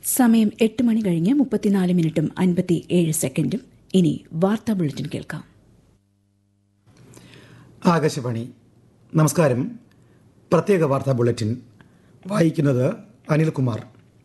സമയം എട്ട് മണി കഴിഞ്ഞ് മുപ്പത്തിനാല് മിനിറ്റും അൻപത്തി ഏഴ് സെക്കൻഡും ഇനി വാർത്താ ബുള്ളറ്റിൻ കേൾക്കാം ആകാശവാണി നമസ്കാരം പ്രത്യേക വാർത്താ ബുള്ളറ്റിൻ വായിക്കുന്നത് അനിൽകുമാർ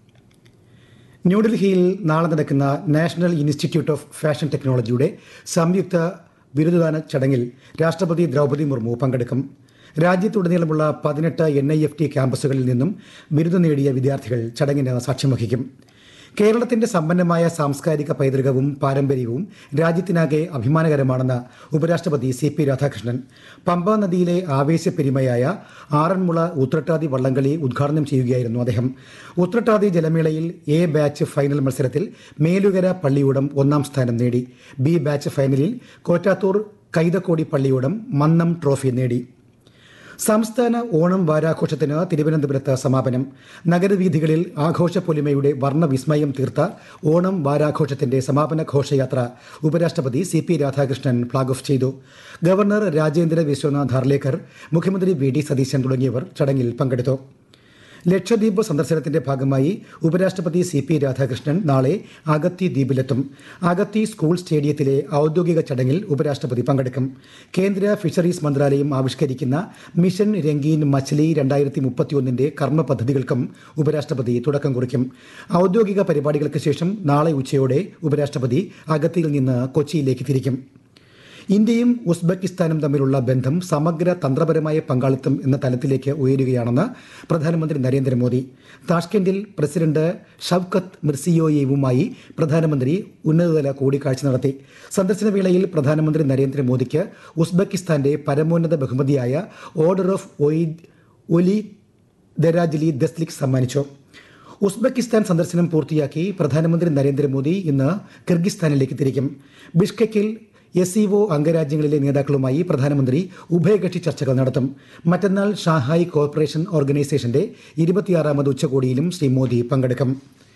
ന്യൂഡൽഹിയിൽ നാളെ നടക്കുന്ന നാഷണൽ ഇൻസ്റ്റിറ്റ്യൂട്ട് ഓഫ് ഫാഷൻ ടെക്നോളജിയുടെ സംയുക്ത ബിരുദദാന ചടങ്ങിൽ രാഷ്ട്രപതി ദ്രൗപദി മുർമു പങ്കെടുക്കും രാജ്യത്തുടനീളമുള്ള പതിനെട്ട് എൻ ഐ എഫ് ടി ക്യാമ്പസുകളിൽ നിന്നും ബിരുദം നേടിയ വിദ്യാർത്ഥികൾ ചടങ്ങിന് സാക്ഷ്യം വഹിക്കും കേരളത്തിന്റെ സമ്പന്നമായ സാംസ്കാരിക പൈതൃകവും പാരമ്പര്യവും രാജ്യത്തിനാകെ അഭിമാനകരമാണെന്ന് ഉപരാഷ്ട്രപതി സി പി രാധാകൃഷ്ണൻ പമ്പ നദിയിലെ ആവേശപ്പെരുമയായ ആറന്മുള ഉത്രട്ടാതി വള്ളംകളി ഉദ്ഘാടനം ചെയ്യുകയായിരുന്നു അദ്ദേഹം ഉത്രട്ടാതി ജലമേളയിൽ എ ബാച്ച് ഫൈനൽ മത്സരത്തിൽ മേലുകര പള്ളിയൂടം ഒന്നാം സ്ഥാനം നേടി ബി ബാച്ച് ഫൈനലിൽ കോറ്റാത്തൂർ കൈതക്കോടി പള്ളിയൂടം മന്നം ട്രോഫി നേടി സംസ്ഥാന ഓണം വാരാഘോഷത്തിന് തിരുവനന്തപുരത്ത് സമാപനം നഗരവീഥികളിൽ ആഘോഷപ്പൊലിമയുടെ വർണ്ണവിസ്മയം തീർത്ത ഓണം വാരാഘോഷത്തിന്റെ സമാപന ഘോഷയാത്ര ഉപരാഷ്ട്രപതി C P Radhakrishnan flag off ചെയ്തു ഗവർണർ രാജേന്ദ്ര വിശ്വനാഥ് ഹർലേക്കർ മുഖ്യമന്ത്രി വി ഡി സതീശൻ തുടങ്ങിയവർ ചടങ്ങിൽ പങ്കെടുത്തു ലക്ഷദ്വീപ് സന്ദർശനത്തിന്റെ ഭാഗമായി ഉപരാഷ്ട്രപതി സി പി രാധാകൃഷ്ണൻ നാളെ അഗത്തി ദ്വീപിലെത്തും അഗത്തി സ്കൂൾ സ്റ്റേഡിയത്തിലെ ഔദ്യോഗിക ചടങ്ങിൽ ഉപരാഷ്ട്രപതി പങ്കെടുക്കും കേന്ദ്ര ഫിഷറീസ് മന്ത്രാലയം ആവിഷ്കരിക്കുന്ന മിഷൻ രംഗീൻ മച്ലി രണ്ടായിരത്തി മുപ്പത്തിയൊന്നിന്റെ കർമ്മ പദ്ധതികൾക്കും ഉപരാഷ്ട്രപതി തുടക്കം കുറിക്കും ഔദ്യോഗിക പരിപാടികൾക്ക് ശേഷം നാളെ ഉച്ചയോടെ ഉപരാഷ്ട്രപതി അഗത്തിയിൽ നിന്ന് കൊച്ചിയിലേക്ക് തിരിക്കും ഇന്ത്യയും ഉസ്ബെക്കിസ്ഥാനും തമ്മിലുള്ള ബന്ധം സമഗ്ര തന്ത്രപരമായ പങ്കാളിത്തം എന്ന തലത്തിലേക്ക് ഉയരുകയാണെന്ന് പ്രധാനമന്ത്രി നരേന്ദ്രമോദി താഷ്കെൻഡിൽ പ്രസിഡന്റ് ഷവ്കത്ത് മിർസിയോയേവുമായി പ്രധാനമന്ത്രി ഉന്നതതല കൂടിക്കാഴ്ച നടത്തി സന്ദർശന വേളയിൽ പ്രധാനമന്ത്രി നരേന്ദ്രമോദിക്ക് ഉസ്ബെക്കിസ്ഥാന്റെ പരമോന്നത ബഹുമതിയായ ഓർഡർ ഓഫ് ഒയ്ദ് ഒലി ദരാജ്ലി ദസ്ലിക് സമ്മാനിച്ചു ഉസ്ബെക്കിസ്ഥാൻ സന്ദർശനം പൂർത്തിയാക്കി പ്രധാനമന്ത്രി നരേന്ദ്രമോദി ഇന്ന് കിർഗിസ്ഥാനിലേക്ക് തിരിക്കും ബിഷ്കെക്കിൽ എസ് ഇഒ അംഗരാജ്യങ്ങളിലെ നേതാക്കളുമായി പ്രധാനമന്ത്രി ഉഭയകക്ഷി ചർച്ചകൾ നടത്തും മറ്റന്നാൾ ഷാഹായ് കോർപ്പറേഷൻ ഓർഗനൈസേഷന്റെ ഇരുപത്തിയാറാമത് ഉച്ചകോടിയിലും ശ്രീ മോദി പങ്കെടുക്കും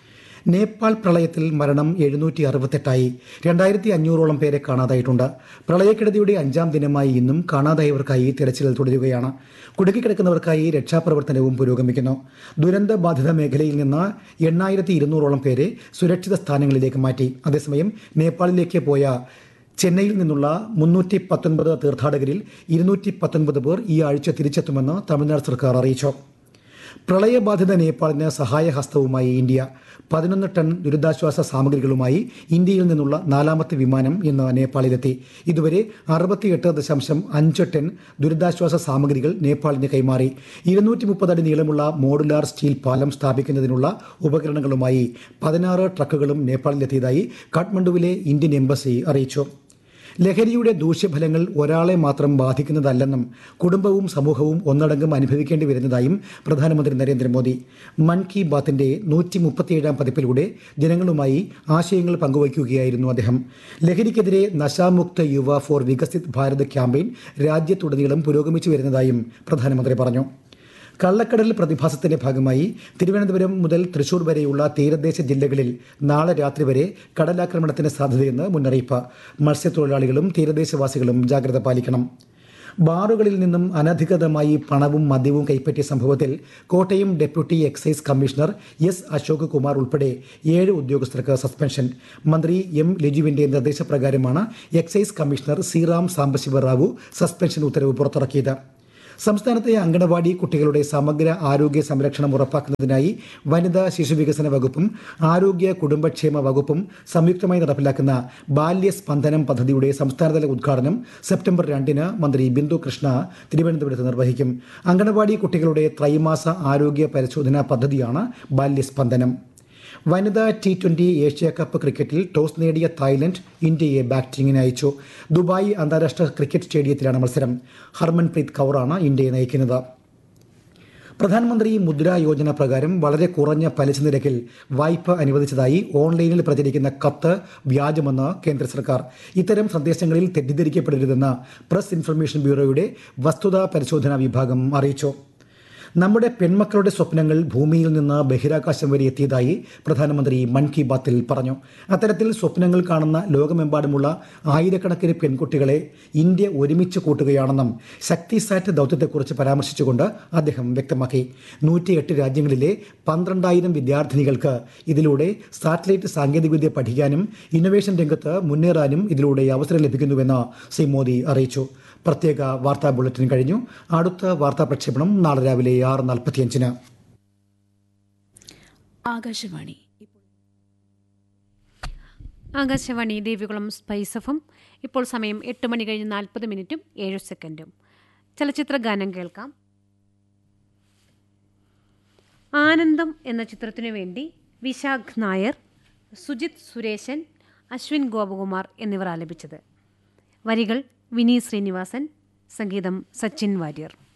നേപ്പാൾ പ്രളയത്തിൽ മരണം എഴുന്നൂറ്റി അറുപത്തെട്ടായി രണ്ടായിരത്തി അഞ്ഞൂറോളം പേരെ കാണാതായിട്ടുണ്ട് പ്രളയക്കെടുതിയുടെ അഞ്ചാം ദിനമായി ഇന്നും കാണാതായവർക്കായി തിരച്ചിൽ തുടരുകയാണ് കുടുക്കിക്കിടക്കുന്നവർക്കായി രക്ഷാപ്രവർത്തനവും പുരോഗമിക്കുന്നു ദുരന്ത ബാധിത മേഖലയിൽ നിന്ന് എണ്ണായിരത്തി ഇരുന്നൂറോളം പേരെ സുരക്ഷിത സ്ഥാനങ്ങളിലേക്ക് മാറ്റി അതേസമയം നേപ്പാളിലേക്ക് പോയ ചെന്നൈയിൽ നിന്നുള്ള മുന്നൂറ്റി പത്തൊൻപത് തീർത്ഥാടകരിൽ ഇരുന്നൂറ്റി പത്തൊൻപത് പേർ ഈ ആഴ്ച തിരിച്ചെത്തുമെന്ന് തമിഴ്നാട് സർക്കാർ അറിയിച്ചു പ്രളയബാധിത നേപ്പാളിന് സഹായഹസ്തവുമായി ഇന്ത്യ പതിനൊന്ന് ടൺ ദുരിതാശ്വാസ സാമഗ്രികളുമായി ഇന്ത്യയിൽ നിന്നുള്ള നാലാമത്തെ വിമാനം ഇന്ന് നേപ്പാളിലെത്തി ഇതുവരെ അറുപത്തിയെട്ട് ദശാംശം അഞ്ച് ടൺ ദുരിതാശ്വാസ സാമഗ്രികൾ നേപ്പാളിന് കൈമാറി ഇരുന്നൂറ്റി മുപ്പത് അടി നീളമുള്ള മോഡുലാർ സ്റ്റീൽ പാലം സ്ഥാപിക്കുന്നതിനുള്ള ഉപകരണങ്ങളുമായി പതിനാറ് ട്രക്കുകളും നേപ്പാളിലെത്തിയതായി കാഠ്മണ്ഡുവിലെ ഇന്ത്യൻ എംബസി അറിയിച്ചു ലഹരിയുടെ ദൂഷ്യഫലങ്ങൾ ഒരാളെ മാത്രം ബാധിക്കുന്നതല്ലെന്നും കുടുംബവും സമൂഹവും ഒന്നടങ്കം അനുഭവിക്കേണ്ടി വരുന്നതായും പ്രധാനമന്ത്രി നരേന്ദ്രമോദി മൻ കി ബാത്തിന്റെ നൂറ്റി മുപ്പത്തിയേഴാം പതിപ്പിലൂടെ ജനങ്ങളുമായി ആശയങ്ങൾ പങ്കുവയ്ക്കുകയായിരുന്നു അദ്ദേഹം ലഹരിക്കെതിരെ നശാമുക്ത യുവ ഫോർ വികസിത് ഭാരത് ക്യാമ്പയിൻ രാജ്യത്തുടനീളം പുരോഗമിച്ചു വരുന്നതായും പ്രധാനമന്ത്രി പറഞ്ഞു കള്ളക്കടൽ പ്രതിഭാസത്തിന്റെ ഭാഗമായി തിരുവനന്തപുരം മുതൽ തൃശൂർ വരെയുള്ള തീരദേശ ജില്ലകളിൽ നാളെ രാത്രി വരെ കടലാക്രമണത്തിന് സാധ്യതയെന്ന് മുന്നറിയിപ്പ് മത്സ്യത്തൊഴിലാളികളും തീരദേശവാസികളും ജാഗ്രത പാലിക്കണം ബാറുകളിൽ നിന്നും അനധികൃതമായി പണവും മദ്യവും കൈപ്പറ്റിയ സംഭവത്തിൽ Kottayam deputy excise commissioner S Ashok Kumar ഉൾപ്പെടെ ഏഴ് ഉദ്യോഗസ്ഥർക്ക് സസ്പെൻഷൻ മന്ത്രി എം ലിജുവിന്റെ നിർദ്ദേശപ്രകാരമാണ് excise commissioner Siram Sambasiva Rao suspension ഉത്തരവ് പുറത്തിറക്കിയത് സംസ്ഥാനത്തെ അങ്കണവാടി കുട്ടികളുടെ സമഗ്ര ആരോഗ്യ സംരക്ഷണം ഉറപ്പാക്കുന്നതിനായി വനിതാ ശിശുവികസന വകുപ്പും ആരോഗ്യ കുടുംബക്ഷേമ വകുപ്പും സംയുക്തമായി നടപ്പിലാക്കുന്ന ബാല്യസ്പന്ദനം പദ്ധതിയുടെ സംസ്ഥാനതല ഉദ്ഘാടനം സെപ്റ്റംബർ രണ്ടിന് മന്ത്രി ബിന്ദു കൃഷ്ണ തിരുവനന്തപുരത്ത് നിർവഹിക്കും അങ്കണവാടി കുട്ടികളുടെ ത്രൈമാസ ആരോഗ്യ പരിശോധനാ പദ്ധതിയാണ് ബാല്യസ്പന്ദനം വനിതാ ടി ട്വന്റി ഏഷ്യ കപ്പ് ക്രിക്കറ്റിൽ ടോസ് നേടിയ തായ്ലൻഡ് ഇന്ത്യയെ ബാറ്റിംഗിന് അയച്ചു ദുബായ് അന്താരാഷ്ട്ര ക്രിക്കറ്റ് സ്റ്റേഡിയത്തിലാണ് മത്സരം ഹർമൻപ്രീത് കൗറാണ് ഇന്ത്യയെ നയിക്കുന്നത് പ്രധാനമന്ത്രി മുദ്രാ യോജന പ്രകാരം വളരെ കുറഞ്ഞ പലിശ നിരക്കിൽ വായ്പ അനുവദിച്ചതായി ഓൺലൈനിൽ പ്രചരിക്കുന്ന കത്ത് വ്യാജമെന്ന് കേന്ദ്ര സർക്കാർ ഇത്തരം സന്ദേശങ്ങളിൽ തെറ്റിദ്ധരിക്കപ്പെടരുതെന്ന് പ്രസ് ഇൻഫർമേഷൻ ബ്യൂറോയുടെ വസ്തുതാ പരിശോധനാ വിഭാഗം അറിയിച്ചു നമ്മുടെ പെൺമക്കളുടെ സ്വപ്നങ്ങൾ ഭൂമിയിൽ നിന്ന് ബഹിരാകാശം വരെ എത്തിയതായി പ്രധാനമന്ത്രി മൻ കി ബാത്തിൽ പറഞ്ഞു അത്തരത്തിൽ സ്വപ്നങ്ങൾ കാണുന്ന ലോകമെമ്പാടുമുള്ള ആയിരക്കണക്കിന് പെൺകുട്ടികളെ ഇന്ത്യ ഒരുമിച്ച് കൂട്ടുകയാണെന്നും ശക്തി സാറ്റ് ദൗത്യത്തെക്കുറിച്ച് പരാമർശിച്ചുകൊണ്ട് അദ്ദേഹം വ്യക്തമാക്കി നൂറ്റിയെട്ട് രാജ്യങ്ങളിലെ പന്ത്രണ്ടായിരം വിദ്യാർത്ഥിനികൾക്ക് ഇതിലൂടെ സാറ്റലൈറ്റ് സാങ്കേതികവിദ്യ പഠിക്കാനും ഇന്നൊവേഷൻ രംഗത്ത് മുന്നേറാനും ഇതിലൂടെ അവസരം ലഭിക്കുന്നുവെന്ന് ശ്രീ മോദി അറിയിച്ചു പ്രത്യേക വാർത്താ ബുള്ളറ്റിൻ കഴിഞ്ഞു അടുത്ത വാർത്താ പ്രക്ഷേപണം നാളെ രാവിലെ ആറ് നാൽപ്പത്തിയഞ്ചിന് ആകാശവാണി ആകാശവാണി ദേവികുളം സ്പൈസ് എഫും ഇപ്പോൾ സമയം എട്ട് മണി കഴിഞ്ഞ് നാൽപ്പത് മിനിറ്റും ഏഴ് സെക്കൻഡും ചലച്ചിത്ര ഗാനം കേൾക്കാം ആനന്ദം എന്ന ചിത്രത്തിനു വേണ്ടി വിശാഖ് നായർ സുജിത് സുരേശൻ അശ്വിൻ ഗോപകുമാർ എന്നിവർ ആലപിച്ചത് വരികൾ വിനീത് ശ്രീനിവാസൻ സംഗീതം സച്ചിൻ വാര്യർ